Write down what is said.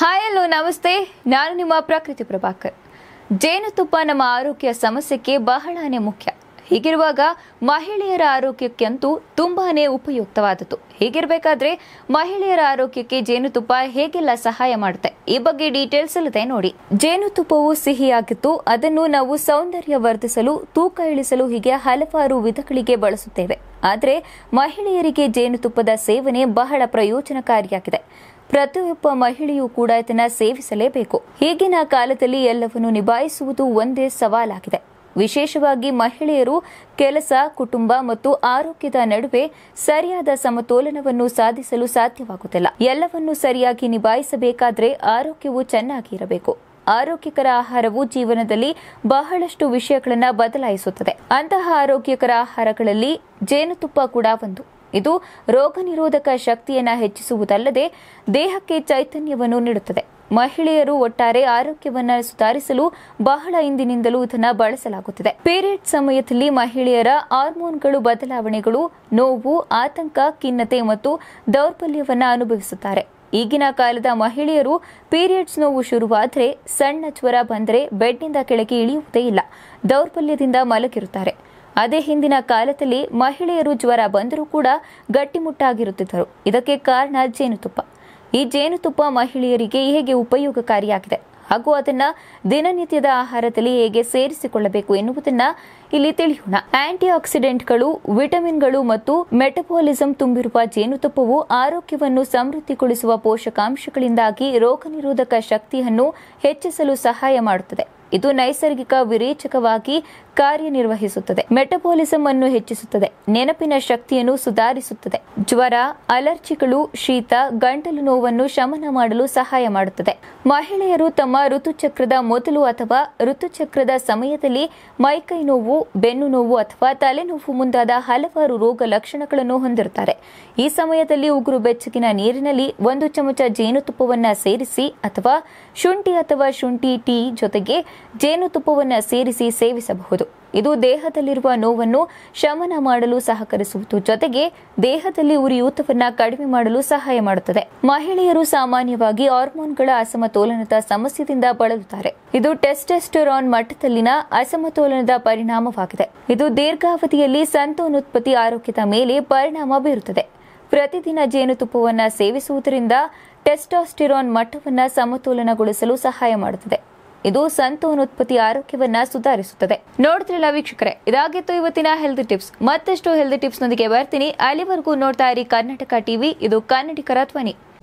hi hello ನಮಸ್ತೆ ನಾನು ನಿಮ್ಮ ಪ್ರಕೃತಿ ಪ್ರಭಾಕರ್ ಜೇನುತುಪ್ಪ ನಮ್ಮ ಆರೋಗ್ಯ ಸಮಸ್ಯೆಗೆ ಬಹಳನೇ ಮುಖ್ಯ ಹೀಗಿರುವಾಗ ಮಹಿಳೆಯರ ಆರೋಗ್ಯಕ್ಕಂತೂ ತುಂಬಾನೇ ಉಪಯುಕ್ತವಾದದ್ದು ಹೀಗಿರಬೇಕಾದ್ರೆ ಮಹಿಳೆಯರ ಆರೋಗ್ಯಕ್ಕೆ ಜೇನುತುಪ್ಪ ಹೇಗೆಲ್ಲ ಸಹಾಯ ಮಾಡುತ್ತೆ ಈ ಬಗ್ಗೆ ಡೀಟೇಲ್ಸ್ ಇಲ್ಲದೆ ನೋಡಿ ಜೇನುತುಪ್ಪವು ಸಿಹಿಯಾಗಿದ್ದು ಅದನ್ನು ನಾವು ಸೌಂದರ್ಯ ವರ್ಧಿಸಲು ತೂಕ ಇಳಿಸಲು ಹೀಗೆ ಹಲವಾರು ವಿಧಗಳಿಗೆ ಬಳಸುತ್ತೇವೆ ಆದರೆ ಮಹಿಳೆಯರಿಗೆ ಜೇನುತುಪ್ಪದ ಸೇವನೆ ಬಹಳ ಪ್ರಯೋಜನಕಾರಿಯಾಗಿದೆ ಪ್ರತಿಯೊಬ್ಬ ಮಹಿಳೆಯೂ ಕೂಡ ಇದನ್ನ ಸೇವಿಸಲೇಬೇಕು ಈಗಿನ ಕಾಲದಲ್ಲಿ ಎಲ್ಲವನ್ನು ನಿಭಾಯಿಸುವುದು ಒಂದೇ ಸವಾಲಾಗಿದೆ ವಿಶೇಷವಾಗಿ ಮಹಿಳೆಯರು ಕೆಲಸ ಕುಟುಂಬ ಮತ್ತು ಆರೋಗ್ಯದ ನಡುವೆ ಸರಿಯಾದ ಸಮತೋಲನವನ್ನು ಸಾಧಿಸಲು ಸಾಧ್ಯವಾಗುತ್ತಿಲ್ಲ ಎಲ್ಲವನ್ನು ಸರಿಯಾಗಿ ನಿಭಾಯಿಸಬೇಕಾದ್ರೆ ಆರೋಗ್ಯವು ಚೆನ್ನಾಗಿರಬೇಕು ಆರೋಗ್ಯಕರ ಆಹಾರವು ಜೀವನದಲ್ಲಿ ಬಹಳಷ್ಟು ವಿಷಯಗಳನ್ನು ಬದಲಾಯಿಸುತ್ತದೆ ಅಂತಹ ಆರೋಗ್ಯಕರ ಆಹಾರಗಳಲ್ಲಿ ಜೇನುತುಪ್ಪ ಕೂಡ ಒಂದು ಇದು ರೋಗ ನಿರೋಧಕ ಶಕ್ತಿಯನ್ನ ಹೆಚ್ಚಿಸುವುದಲ್ಲದೆ ದೇಹಕ್ಕೆ ಚೈತನ್ಯವನ್ನು ನೀಡುತ್ತದೆ ಮಹಿಳೆಯರು ಒಟ್ಟಾರೆ ಆರೋಗ್ಯವನ್ನ ಸುಧಾರಿಸಲು ಬಹಳ ಇಂದಿನಿಂದಲೂ ಇದನ್ನ ಬಳಸಲಾಗುತ್ತಿದೆ ಪೀರಿಯಡ್ ಸಮಯದಲ್ಲಿ ಮಹಿಳೆಯರ ಹಾರ್ಮೋನ್ಗಳು ಬದಲಾವಣೆಗಳು ನೋವು ಆತಂಕ ಖಿನ್ನತೆ ಮತ್ತು ದೌರ್ಬಲ್ಯವನ್ನ ಅನುಭವಿಸುತ್ತಾರೆ ಈಗಿನ ಕಾಲದ ಮಹಿಳೆಯರು ಪೀರಿಯಡ್ಸ್ ನೋವು ಶುರುವಾದರೆ ಸಣ್ಣ ಜ್ವರ ಬಂದರೆ ಬೆಡ್ನಿಂದ ಕೆಳಗೆ ಇಳಿಯುವುದೇ ಇಲ್ಲ ದೌರ್ಬಲ್ಯದಿಂದ ಮಲಗಿರುತ್ತಾರೆ ಅದೇ ಹಿಂದಿನ ಕಾಲದಲ್ಲಿ ಮಹಿಳೆಯರು ಜ್ವರ ಬಂದರೂ ಕೂಡ ಗಟ್ಟಿಮುಟ್ಟಾಗಿರುತ್ತಿದ್ದರು ಇದಕ್ಕೆ ಕಾರಣ ಜೇನುತುಪ್ಪ ಈ ಜೇನುತುಪ್ಪ ಮಹಿಳೆಯರಿಗೆ ಹೇಗೆ ಉಪಯೋಗಕಾರಿಯಾಗಿದೆ ಹಾಗೂ ಅದನ್ನ ದಿನನಿತ್ಯದ ಆಹಾರದಲ್ಲಿ ಹೇಗೆ ಸೇರಿಸಿಕೊಳ್ಳಬೇಕು ಎನ್ನುವುದನ್ನ ಇಲ್ಲಿ ತಿಳಿಯೋಣ ಆಂಟಿ ಆಕ್ಸಿಡೆಂಟ್ಗಳು ವಿಟಮಿನ್ಗಳು ಮತ್ತು ಮೆಟಬಾಲಿಸಂ ತುಂಬಿರುವ ಜೇನುತುಪ್ಪವು ಆರೋಗ್ಯವನ್ನು ಸಮೃದ್ಧಿಗೊಳಿಸುವ ಪೋಷಕಾಂಶಗಳಿಂದಾಗಿ ರೋಗ ನಿರೋಧಕ ಶಕ್ತಿಯನ್ನು ಹೆಚ್ಚಿಸಲು ಸಹಾಯ ಮಾಡುತ್ತದೆ ಇದು ನೈಸರ್ಗಿಕ ವಿರೇಚಕವಾಗಿ ಕಾರ್ಯನಿರ್ವಹಿಸುತ್ತದೆ ಮೆಟಬಾಲಿಸಂ ಅನ್ನು ಹೆಚ್ಚಿಸುತ್ತದೆ ನೆನಪಿನ ಶಕ್ತಿಯನ್ನು ಸುಧಾರಿಸುತ್ತದೆ ಜ್ವರ ಅಲರ್ಜಿಗಳು ಶೀತ ಗಂಟಲು ನೋವನ್ನು ಶಮನ ಮಾಡಲು ಸಹಾಯ ಮಾಡುತ್ತದೆ ಮಹಿಳೆಯರು ತಮ್ಮ ಋತುಚಕ್ರದ ಮೊದಲು ಅಥವಾ ಋತುಚಕ್ರದ ಸಮಯದಲ್ಲಿ ಮೈಕೈ ನೋವು ಬೆನ್ನು ನೋವು ಅಥವಾ ತಲೆನೋವು ಮುಂತಾದ ಹಲವಾರು ರೋಗ ಲಕ್ಷಣಗಳನ್ನು ಹೊಂದಿರುತ್ತಾರೆ ಈ ಸಮಯದಲ್ಲಿ ಉಗುರು ಬೆಚ್ಚಗಿನ ನೀರಿನಲ್ಲಿ ಒಂದು ಚಮಚ ಜೇನುತುಪ್ಪವನ್ನ ಸೇರಿಸಿ ಅಥವಾ ಶುಂಠಿ ಅಥವಾ ಶುಂಠಿ ಟೀ ಜೊತೆಗೆ ಜೇನುತುಪ್ಪವನ್ನ ಸೇರಿಸಿ ಸೇವಿಸಬಹುದು ಇದು ದೇಹದಲ್ಲಿರುವ ನೋವನ್ನು ಶಮನ ಮಾಡಲು ಸಹಕರಿಸುವುದು ಜೊತೆಗೆ ದೇಹದಲ್ಲಿ ಉರಿಯೂತವನ್ನ ಕಡಿಮೆ ಮಾಡಲು ಸಹಾಯ ಮಾಡುತ್ತದೆ ಮಹಿಳೆಯರು ಸಾಮಾನ್ಯವಾಗಿ ಹಾರ್ಮೋನ್ಗಳ ಅಸಮತೋಲನದ ಸಮಸ್ಯೆಯಿಂದ ಬಳಲುತ್ತಾರೆ ಇದು ಟೆಸ್ಟೆಸ್ಟೆರಾನ್ ಮಟ್ಟದಲ್ಲಿನ ಅಸಮತೋಲನದ ಪರಿಣಾಮವಾಗಿದೆ ಇದು ದೀರ್ಘಾವಧಿಯಲ್ಲಿ ಸಂತಾನೋತ್ಪತ್ತಿ ಆರೋಗ್ಯದ ಮೇಲೆ ಪರಿಣಾಮ ಬೀರುತ್ತದೆ ಪ್ರತಿದಿನ ಜೇನುತುಪ್ಪವನ್ನ ಸೇವಿಸುವುದರಿಂದ ಟೆಸ್ಟಾಸ್ಟಿರಾನ್ ಮಟ್ಟವನ್ನ ಸಮತೋಲನಗೊಳಿಸಲು ಸಹಾಯ ಮಾಡುತ್ತದೆ ಇದು ಸಂತಾನೋತ್ಪತ್ತಿ ಆರೋಗ್ಯವನ್ನ ಸುಧಾರಿಸುತ್ತದೆ ನೋಡ್ತಿರಲ್ಲ ವೀಕ್ಷಕರೇ ಇದಾಗಿತ್ತು ಇವತ್ತಿನ ಹೆಲ್ತ್ ಟಿಪ್ಸ್ ಮತ್ತಷ್ಟು ಹೆಲ್ತ್ ಟಿಪ್ಸ್ ನೊಂದಿಗೆ ಬರ್ತೀನಿ ಅಲ್ಲಿವರೆಗೂ ನೋಡ್ತಾ ಇರಿ ಕರ್ನಾಟಕ ಟಿವಿ ಇದು ಕನ್ನಡಿಗರ ಧ್ವನಿ